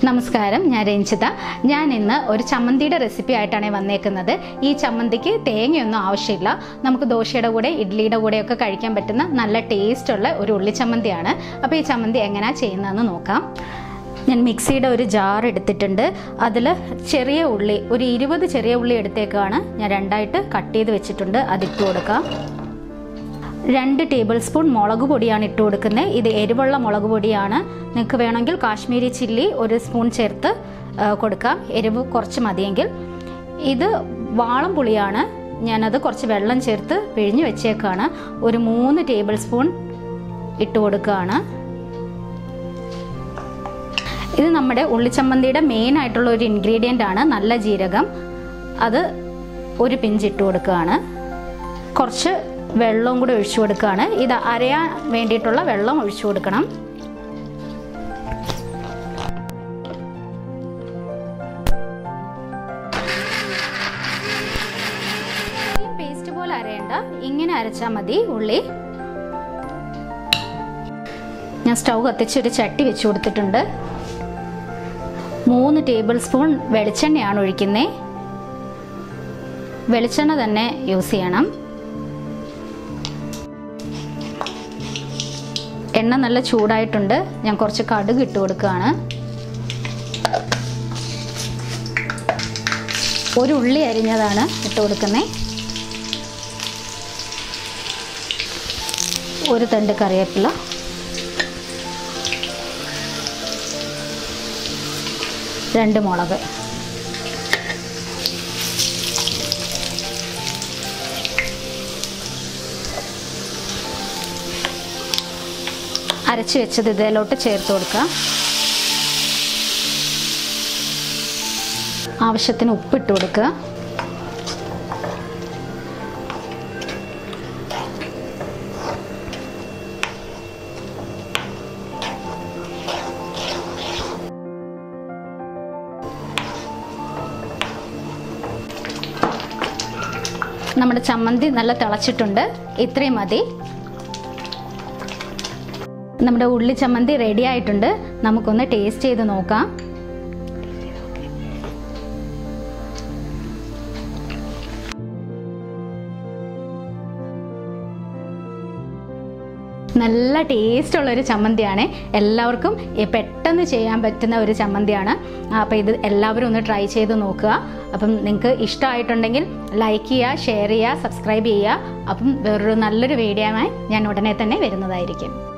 നമസ്കാരം ഞാൻ രഞ്ജിത ഞാൻ ഇന്ന് ഒരു ചമ്മന്തിയുടെ റെസിപ്പി ആയിട്ടാണ് വന്നേക്കുന്നത് ഈ ചമ്മന്തിക്ക് തേങ്ങയൊന്നും ആവശ്യമില്ല നമുക്ക് ദോശയുടെ കൂടെ ഇഡ്ഡലിയുടെ കൂടെയൊക്കെ കഴിക്കാൻ പറ്റുന്ന നല്ല ടേസ്റ്റുള്ള ഒരു ഉള്ളിച്ചമ്മന്തിയാണ് അപ്പോൾ ഈ ചമ്മന്തി എങ്ങനെയാണ് ചെയ്യുന്നതെന്ന് നോക്കാം ഞാൻ മിക്സിയുടെ ഒരു ജാർ എടുത്തിട്ടുണ്ട് അതിൽ ചെറിയ ഉള്ളി ഒരു ഇരുപത് ചെറിയ ഉള്ളി എടുത്തേക്കാണ് ഞാൻ രണ്ടായിട്ട് കട്ട് ചെയ്ത് വെച്ചിട്ടുണ്ട് അതിട്ട് കൊടുക്കാം രണ്ട് ടേബിൾ സ്പൂൺ മുളക് പൊടിയാണ് ഇട്ട് കൊടുക്കുന്നത് ഇത് എരിവുള്ള മുളക് പൊടിയാണ് നിങ്ങൾക്ക് വേണമെങ്കിൽ കാശ്മീരി ചില്ലി ഒരു സ്പൂൺ ചേർത്ത് ആ, കൊടുക്കാം എരിവ് കുറച്ച് മതിയെങ്കിൽ ഇത് വാളം പുളിയാണ് ഞാനത് കുറച്ച് വെള്ളം ചേർത്ത് പിഴിഞ്ഞ് വെച്ചേക്കാണ് ഒരു മൂന്ന് ടേബിൾ സ്പൂൺ ഇട്ട് കൊടുക്കുകയാണ് ഇത് നമ്മുടെ ഉള്ളിച്ചമ്മന്തിയുടെ മെയിൻ ആയിട്ടുള്ള ഒരു ഇൻഗ്രീഡിയൻ്റ് ആണ് നല്ല ജീരകം അത് ഒരു പിഞ്ച് ഇട്ട് കൊടുക്കുകയാണ് കുറച്ച് വെള്ളവും കൂടി ഒഴിച്ചു കൊടുക്കുകയാണ് ഇത് അരയാൻ വേണ്ടിയിട്ടുള്ള വെള്ളം ഒഴിച്ചു കൊടുക്കണം പേസ്റ്റ് പോലെ അരയണ്ട ഇങ്ങനെ അരച്ചാൽ മതി ഉള്ളി ഞാൻ സ്റ്റൗ കത്തിച്ച് ഒരു ചട്ടി വെച്ച് കൊടുത്തിട്ടുണ്ട് മൂന്ന് ടേബിൾ സ്പൂൺ വെളിച്ചെണ്ണയാണ് ഒഴിക്കുന്നത് വെളിച്ചെണ്ണ തന്നെ യൂസ് ചെയ്യണം എണ്ണ നല്ല ചൂടായിട്ടുണ്ട് ഞാൻ കുറച്ച് കടുക് ഇട്ട് കൊടുക്കുകയാണ് ഒരു ഉള്ളി അരിഞ്ഞതാണ് ഇട്ട് കൊടുക്കുന്നത് ഒരു തണ്ട് കറിവേപ്പില രണ്ട് മുളക് അരച്ച് വെച്ചത് ഇതിലോട്ട് ചേർത്ത് കൊടുക്കുക ആവശ്യത്തിന് ഉപ്പിട്ട് കൊടുക്കുക നമ്മുടെ ചമ്മന്തി നല്ല തിളച്ചിട്ടുണ്ട് ഇത്രയും മതി നമ്മുടെ ഉള്ളി ചമ്മന്തി റെഡി ആയിട്ടുണ്ട് നമുക്കൊന്ന് ടേസ്റ്റ് ചെയ്ത് നോക്കാം നല്ല ടേസ്റ്റ് ഉള്ള ഒരു ചമ്മന്തിയാണ് എല്ലാവർക്കും എ- പെട്ടെന്ന് ചെയ്യാൻ പറ്റുന്ന ഒരു ചമ്മന്തിയാണ് അപ്പോൾ ഇത് എല്ലാവരും ഒന്ന് ട്രൈ ചെയ്ത് നോക്കുക അപ്പം നിങ്ങൾക്ക് ഇഷ്ടമായിട്ടുണ്ടെങ്കിൽ ലൈക്ക് ചെയ്യുക ഷെയർ ചെയ്യുക സബ്സ്ക്രൈബ് ചെയ്യുക അപ്പം വേറൊരു നല്ലൊരു വീഡിയോയുമായി ഞാൻ ഉടനെ തന്നെ വരുന്നതായിരിക്കും